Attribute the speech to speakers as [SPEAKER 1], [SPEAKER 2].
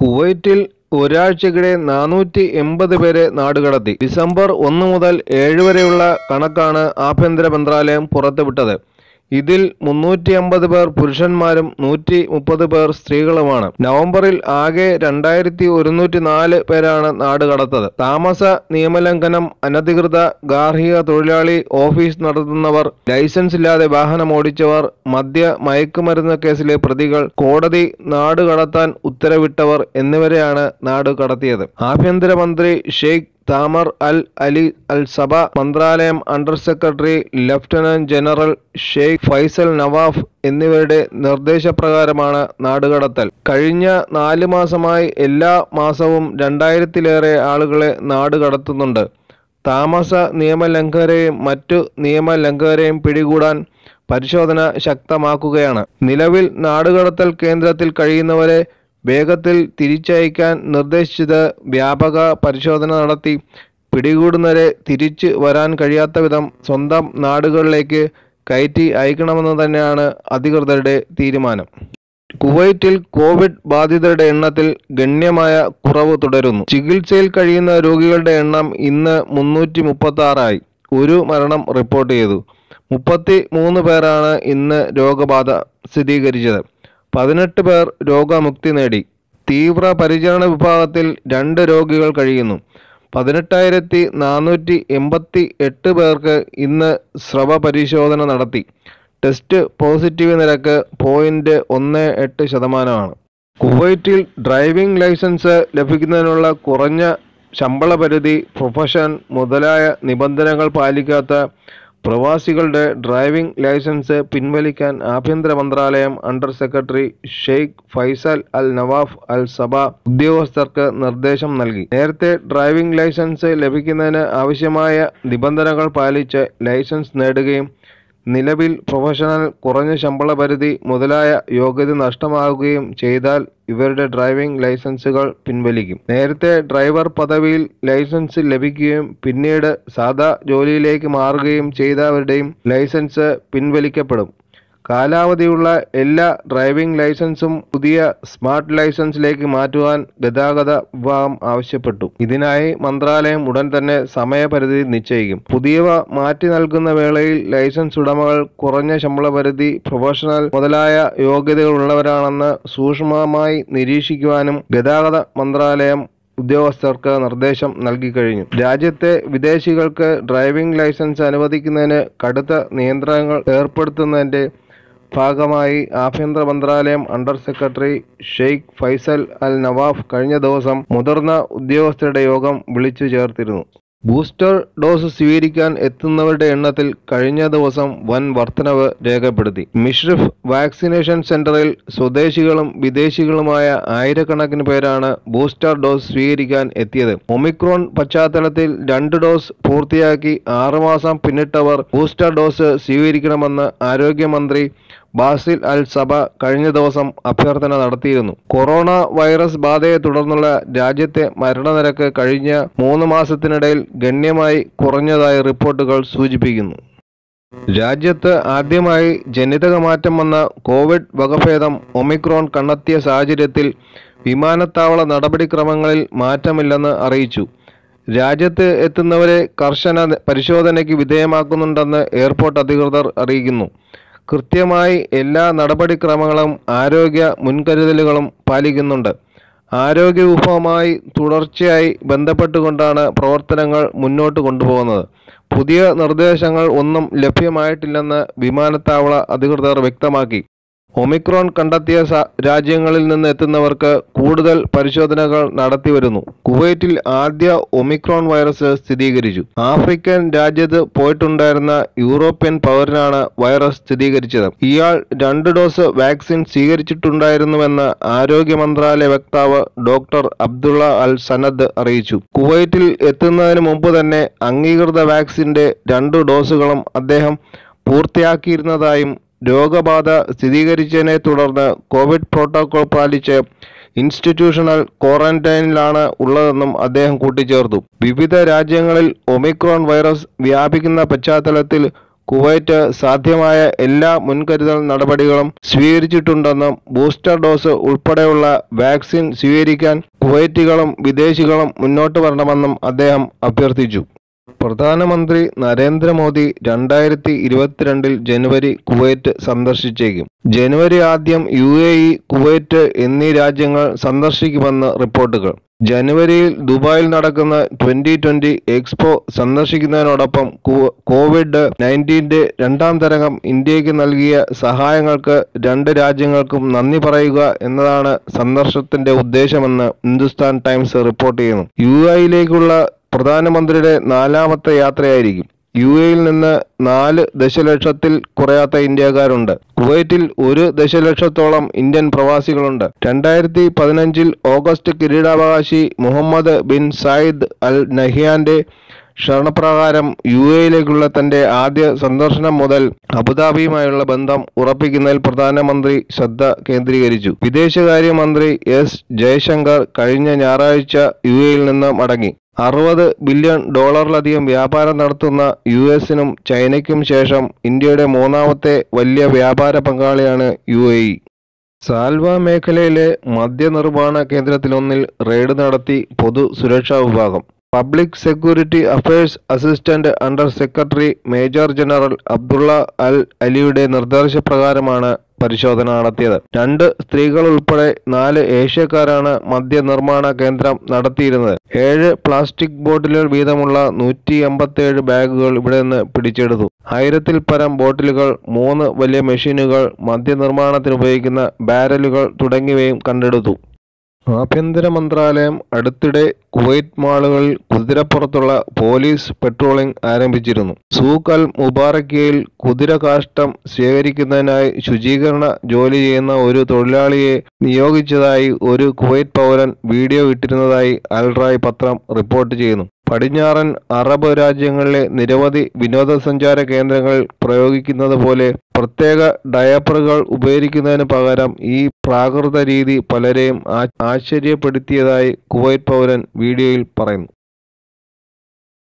[SPEAKER 1] കുവൈറ്റിൽ ഒരാഴ്ചക്കിടെ നാനൂറ്റി എൺപത് പേരെ നാടുകടത്തി ഡിസംബർ ഒന്ന് മുതൽ ഏഴ് വരെയുള്ള കണക്കാണ് ആഭ്യന്തര മന്ത്രാലയം പുറത്തുവിട്ടത് ഇതിൽ മുന്നൂറ്റി അമ്പത് പേർ പുരുഷന്മാരും നൂറ്റി മുപ്പത് പേർ സ്ത്രീകളുമാണ് നവംബറിൽ ആകെ രണ്ടായിരത്തി ഒരുന്നൂറ്റി നാല് പേരാണ് നാടുകടത്തത് താമസ നിയമലംഘനം അനധികൃത ഗാർഹിക തൊഴിലാളി ഓഫീസ് നടത്തുന്നവർ ലൈസൻസ് ഇല്ലാതെ വാഹനം ഓടിച്ചവർ മദ്യ മയക്കുമരുന്ന് കേസിലെ പ്രതികൾ കോടതി നാടുകടത്താൻ ഉത്തരവിട്ടവർ എന്നിവരെയാണ് നാട് കടത്തിയത് ആഭ്യന്തരമന്ത്രി ഷെയ്ഖ് താമർ അൽ അലി അൽ സബ മന്ത്രാലയം under secretary lieutenant general Sheikh Faisal Nawaf എന്നിവരുടെ നിർദ്ദേശപ്രകാരമാണ് നാടുകടത്തൽ കഴിഞ്ഞ നാല് മാസമായി എല്ലാ മാസവും രണ്ടായിരത്തിലേറെ ആളുകളെ നാടുകടത്തുന്നുണ്ട് താമസ നിയമലംഘകരെയും മറ്റു നിയമലംഘകരെയും പിടികൂടാൻ പരിശോധന ശക്തമാക്കുകയാണ് നിലവിൽ നാടുകടത്തൽ കേന്ദ്രത്തിൽ കഴിയുന്നവരെ വേഗത്തിൽ തിരിച്ചയക്കാൻ നിർദ്ദേശിച്ചത് വ്യാപക പരിശോധന നടത്തി പിടികൂടുന്നവരെ തിരിച്ചു വരാൻ കഴിയാത്ത വിധം സ്വന്തം നാടുകളിലേക്ക് കയറ്റി അയക്കണമെന്ന് തന്നെയാണ് അധികൃതരുടെ തീരുമാനം കുവൈറ്റിൽ കോവിഡ് ബാധിതരുടെ എണ്ണത്തിൽ ഗണ്യമായ കുറവ് തുടരുന്നു ചികിത്സയിൽ കഴിയുന്ന രോഗികളുടെ എണ്ണം ഇന്ന് മുന്നൂറ്റി മുപ്പത്തി ആറായി ഒരു മരണം റിപ്പോർട്ട് ചെയ്തു മുപ്പത്തി മൂന്ന് പേരാണ് ഇന്ന് രോഗബാധ സ്ഥിരീകരിച്ചത് പതിനെട്ട് പേർ രോഗമുക്തി നേടി തീവ്ര പരിചരണ വിഭാഗത്തിൽ രണ്ട് രോഗികൾ കഴിയുന്നു പതിനെട്ടായിരത്തി നാനൂറ്റി എൺപത്തി എട്ട് പേർക്ക് ഇന്ന് സ്രവ പരിശോധന നടത്തി ടെസ്റ്റ് പോസിറ്റീവ് നിരക്ക് പോയിന്റ് ഒന്ന് എട്ട് ശതമാനമാണ് കുവൈറ്റിൽ ഡ്രൈവിംഗ് ലൈസൻസ് ലഭിക്കുന്നതിനുള്ള കുറഞ്ഞ ശമ്പള പരിധി പ്രൊഫഷൻ മുതലായ നിബന്ധനകൾ പാലിക്കാത്ത പ്രവാസികളുടെ ഡ്രൈവിംഗ് ലൈസൻസ് പിൻവലിക്കാൻ ആഭ്യന്തര മന്ത്രാലയം under secretary Sheikh Faisal Al Nawaf Al Sabah ഉദ്യോഗസ്ഥർക്ക് നിർദ്ദേശം നൽകി നേരത്തെ ഡ്രൈവിംഗ് ലൈസൻസ് ലഭിക്കുന്നതിന് ആവശ്യമായ നിബന്ധനകൾ പാലിച്ച് ലൈസൻസ് നേടുകയും നിലവിൽ പ്രൊഫഷണൽ കുറഞ്ഞ ശമ്പള പരിധി മുതലായ യോഗ്യത നഷ്ടമാവുകയും ചെയ്താൽ ഇവരുടെ ഡ്രൈവിംഗ് ലൈസൻസുകൾ പിൻവലിക്കും നേരത്തെ ഡ്രൈവർ പദവിയിൽ ലൈസൻസ് ലഭിക്കുകയും പിന്നീട് സാധാ ജോലിയിലേക്ക് മാറുകയും ചെയ്തവരുടെയും ലൈസൻസ് പിൻവലിക്കപ്പെടും കാലാവധിയുള്ള എല്ലാ ഡ്രൈവിംഗ് ലൈസൻസും പുതിയ സ്മാർട്ട് ലൈസൻസിലേക്ക് മാറ്റുവാൻ ഗതാഗത വിഭാഗം ആവശ്യപ്പെട്ടു ഇതിനായി മന്ത്രാലയം ഉടൻ തന്നെ സമയപരിധി നിശ്ചയിക്കും പുതിയവ മാറ്റി നൽകുന്ന വേളയിൽ ലൈസൻസ് ഉടമകൾ കുറഞ്ഞ ശമ്പള പരിധി പ്രൊഫഷണൽ മുതലായ യോഗ്യതകളുള്ളവരാണെന്ന് സൂക്ഷ്മമായി നിരീക്ഷിക്കുവാനും ഗതാഗത മന്ത്രാലയം ഉദ്യോഗസ്ഥർക്ക് നിർദ്ദേശം നൽകി കഴിഞ്ഞു രാജ്യത്തെ വിദേശികൾക്ക് ഡ്രൈവിംഗ് ലൈസൻസ് അനുവദിക്കുന്നതിന് കടുത്ത നിയന്ത്രണങ്ങൾ ഏർപ്പെടുത്തുന്നതിന്റെ ഭാഗമായി ആഭ്യന്തര മന്ത്രാലയം under secretary Sheikh Faisal Al Nawaf കഴിഞ്ഞ ദിവസം മുതിർന്ന ഉദ്യോഗസ്ഥരുടെ യോഗം വിളിച്ചു ചേർത്തിരുന്നു ബൂസ്റ്റർ ഡോസ് സ്വീകരിക്കാൻ എത്തുന്നവരുടെ എണ്ണത്തിൽ കഴിഞ്ഞ ദിവസം വൻ വർധനവ് രേഖപ്പെടുത്തി മിഷ്രിഫ് വാക്സിനേഷൻ സെന്ററിൽ സ്വദേശികളും വിദേശികളുമായ ആയിരക്കണക്കിന് പേരാണ് ബൂസ്റ്റർ ഡോസ് സ്വീകരിക്കാൻ എത്തിയത് ഒമിക്രോൺ പശ്ചാത്തലത്തിൽ രണ്ട് ഡോസ് പൂർത്തിയാക്കി ആറുമാസം പിന്നിട്ടവർ ബൂസ്റ്റർ ഡോസ് സ്വീകരിക്കണമെന്ന് ആരോഗ്യമന്ത്രി ബാസിൽ അൽ സബ കഴിഞ്ഞ ദിവസം അഭ്യർത്ഥന നടത്തിയിരുന്നു കൊറോണ വൈറസ് ബാധയെ തുടർന്നുള്ള രാജ്യത്തെ മരണനിരക്ക് കഴിഞ്ഞ മൂന്ന് മാസത്തിനിടയിൽ ഗണ്യമായി കുറഞ്ഞതായി റിപ്പോർട്ടുകൾ സൂചിപ്പിക്കുന്നു രാജ്യത്ത് ആദ്യമായി ജനിതക മാറ്റം വന്ന കോവിഡ് വകഭേദം ഒമിക്രോൺ കണ്ടെത്തിയ സാഹചര്യത്തിൽ വിമാനത്താവള നടപടിക്രമങ്ങളിൽ മാറ്റമില്ലെന്ന് അറിയിച്ചു രാജ്യത്ത് എത്തുന്നവരെ കർശന പരിശോധനയ്ക്ക് വിധേയമാക്കുന്നുണ്ടെന്ന് എയർപോർട്ട് അധികൃതർ അറിയിക്കുന്നു കൃത്യമായി എല്ലാ നടപടിക്രമങ്ങളും ആരോഗ്യ മുൻകരുതലുകളും പാലിക്കുന്നുണ്ട് ആരോഗ്യ വിഭവമായി തുടർച്ചയായി ബന്ധപ്പെട്ടുകൊണ്ടാണ് പ്രവർത്തനങ്ങൾ മുന്നോട്ട് കൊണ്ടുപോകുന്നത് പുതിയ നിർദ്ദേശങ്ങൾ ഒന്നും ലഭ്യമായിട്ടില്ലെന്ന് വിമാനത്താവള അധികൃതർ വ്യക്തമാക്കി ഒമിക്രോൺ കണ്ടെത്തിയ സ- രാജ്യങ്ങളിൽ നിന്ന് എത്തുന്നവർക്ക് കൂടുതൽ പരിശോധനകൾ നടത്തിവരുന്നു കുവൈറ്റിൽ ആദ്യ ഒമിക്രോൺ വൈറസ് സ്ഥിരീകരിച്ചു ആഫ്രിക്കൻ രാജ്യത്ത് പോയിട്ടുണ്ടായിരുന്ന യൂറോപ്യൻ പൗരനാണ് വൈറസ് സ്ഥിരീകരിച്ചത് ഇയാൾ രണ്ട് ഡോസ് വാക്സിൻ സ്വീകരിച്ചിട്ടുണ്ടായിരുന്നുവെന്ന് ആരോഗ്യ മന്ത്രാലയ വക്താവ് ഡോക്ടർ അബ്ദുള്ള അൽ സനദ് അറിയിച്ചു കുവൈറ്റിൽ എത്തുന്നതിന് മുമ്പ് തന്നെ അംഗീകൃത വാക്സിന്റെ രണ്ട് ഡോസുകളും അദ്ദേഹം പൂർത്തിയാക്കിയിരുന്നതായും രോഗബാധ സ്ഥിരീകരിച്ചതിനെ തുടർന്ന് കോവിഡ് പ്രോട്ടോകോൾ പാലിച്ച് ഇൻസ്റ്റിറ്റ്യൂഷണൽ ക്വാറന്റൈനിലാണ് ഉള്ളതെന്നും അദ്ദേഹം കൂട്ടിച്ചേർത്തു വിവിധ രാജ്യങ്ങളിൽ ഒമിക്രോൺ വൈറസ് വ്യാപിക്കുന്ന പശ്ചാത്തലത്തിൽ കുവൈറ്റ് സാധ്യമായ എല്ലാ മുൻകരുതൽ നടപടികളും സ്വീകരിച്ചിട്ടുണ്ടെന്നും ബൂസ്റ്റർ ഡോസ് ഉൾപ്പെടെയുള്ള വാക്സിൻ സ്വീകരിക്കാൻ കുവൈറ്റികളും വിദേശികളും മുന്നോട്ട് വരണമെന്നും അദ്ദേഹം അഭ്യർത്ഥിച്ചു പ്രധാനമന്ത്രി നരേന്ദ്രമോദി രണ്ടായിരത്തി ഇരുപത്തിരണ്ടിൽ ജനുവരി കുവൈറ്റ് സന്ദർശിച്ചേക്കും ജനുവരി ആദ്യം യു എ ഇ കുവൈറ്റ് എന്നീ രാജ്യങ്ങൾ സന്ദർശിക്കുമെന്ന് റിപ്പോർട്ടുകൾ ജനുവരിയിൽ ദുബായിൽ നടക്കുന്ന ട്വന്റി ട്വന്റി എക്സ്പോ സന്ദർശിക്കുന്നതിനോടൊപ്പം കോ- കോവിഡ് നയൻറ്റീൻ്റെ രണ്ടാം തരംഗം ഇന്ത്യക്ക് നൽകിയ സഹായങ്ങൾക്ക് രണ്ട് രാജ്യങ്ങൾക്കും നന്ദി പറയുക എന്നതാണ് സന്ദർശനത്തിന്റെ ഉദ്ദേശമെന്ന് ഹിന്ദുസ്ഥാൻ ടൈംസ് റിപ്പോർട്ട് ചെയ്യുന്നു യു എയിലേക്കുള്ള പ്രധാനമന്ത്രിയുടെ നാലാമത്തെ യാത്രയായിരിക്കും യു എയിൽ നിന്ന് നാല് ദശലക്ഷത്തിൽ കുറയാത്ത ഇന്ത്യക്കാരുണ്ട് കുവൈറ്റിൽ ഒരു ദശലക്ഷത്തോളം ഇന്ത്യൻ പ്രവാസികളുണ്ട് രണ്ടായിരത്തി പതിനഞ്ചിൽ ഓഗസ്റ്റ് കിരീടാവകാശി മുഹമ്മദ് ബിൻ സായിദ് അൽ നഹിയാന്റെ ക്ഷണപ്രകാരം യു എയിലേക്കുള്ള തന്റെ ആദ്യ സന്ദർശനം മുതൽ അബുദാബിയുമായുള്ള ബന്ധം ഉറപ്പിക്കുന്നതിൽ പ്രധാനമന്ത്രി ശ്രദ്ധ കേന്ദ്രീകരിച്ചു വിദേശകാര്യമന്ത്രി എസ് ജയശങ്കർ കഴിഞ്ഞ ഞായറാഴ്ച യു എയിൽ നിന്ന് മടങ്ങി അറുപത് ബില്യൺ ഡോളറിലധികം വ്യാപാരം നടത്തുന്ന യു എസിനും ചൈനയ്ക്കും ശേഷം ഇന്ത്യയുടെ മൂന്നാമത്തെ വലിയ വ്യാപാര പങ്കാളിയാണ് യു എ ഇ സാൽവ മേഖലയിലെ മദ്യനിർമ്മാണ കേന്ദ്രത്തിലൊന്നിൽ റെയ്ഡ് നടത്തി പൊതു സുരക്ഷാ വിഭാഗം public security affairs assistant under secretary major general Abdullah Al അലിയുടെ നിർദ്ദേശപ്രകാരമാണ് പരിശോധന നടത്തിയത് രണ്ട് സ്ത്രീകൾ ഉൾപ്പെടെ നാല് ഏഷ്യക്കാരാണ് മദ്യനിർമ്മാണ കേന്ദ്രം നടത്തിയിരുന്നത് ഏഴ് പ്ലാസ്റ്റിക് ബോട്ടിലുകൾ വീതമുള്ള നൂറ്റി എൺപത്തേഴ് ബാഗുകൾ ഇവിടെ നിന്ന് പിടിച്ചെടുത്തു ആയിരത്തിൽ പരം ബോട്ടിലുകൾ മൂന്ന് വലിയ മെഷീനുകൾ മദ്യനിർമ്മാണത്തിന് ഉപയോഗിക്കുന്ന ബാരലുകൾ തുടങ്ങിയവയും കണ്ടെടുത്തു ആഭ്യന്തര മന്ത്രാലയം അടുത്തിടെ കുവൈറ്റ് മാളുകളിൽ കുതിരപ്പുറത്തുള്ള പോലീസ് പെട്രോളിംഗ് ആരംഭിച്ചിരുന്നു സൂഖ് അൽ മുബാറക്കിയയിൽ കുതിര കാഷ്ടം ശേഖരിക്കുന്നതിനായി ശുചീകരണ ജോലി ചെയ്യുന്ന ഒരു തൊഴിലാളിയെ നിയോഗിച്ചതായി ഒരു കുവൈറ്റ് പൗരൻ വീഡിയോ ഇട്ടിരുന്നതായി അൽ റായ് പത്രം റിപ്പോർട്ട് ചെയ്യുന്നു പടിഞ്ഞാറൻ അറബ് രാജ്യങ്ങളിലെ നിരവധി വിനോദസഞ്ചാര കേന്ദ്രങ്ങളിൽ പ്രയോഗിക്കുന്നത് പോലെ പ്രത്യേക ഡയപ്പറുകൾ ഉപയോഗിക്കുന്നതിന് പകരം ഈ പ്രാകൃത രീതി പലരെയും ആ- ആശ്ചര്യപ്പെടുത്തിയതായി കുവൈറ്റ് പൗരൻ വീഡിയോയിൽ പറയുന്നു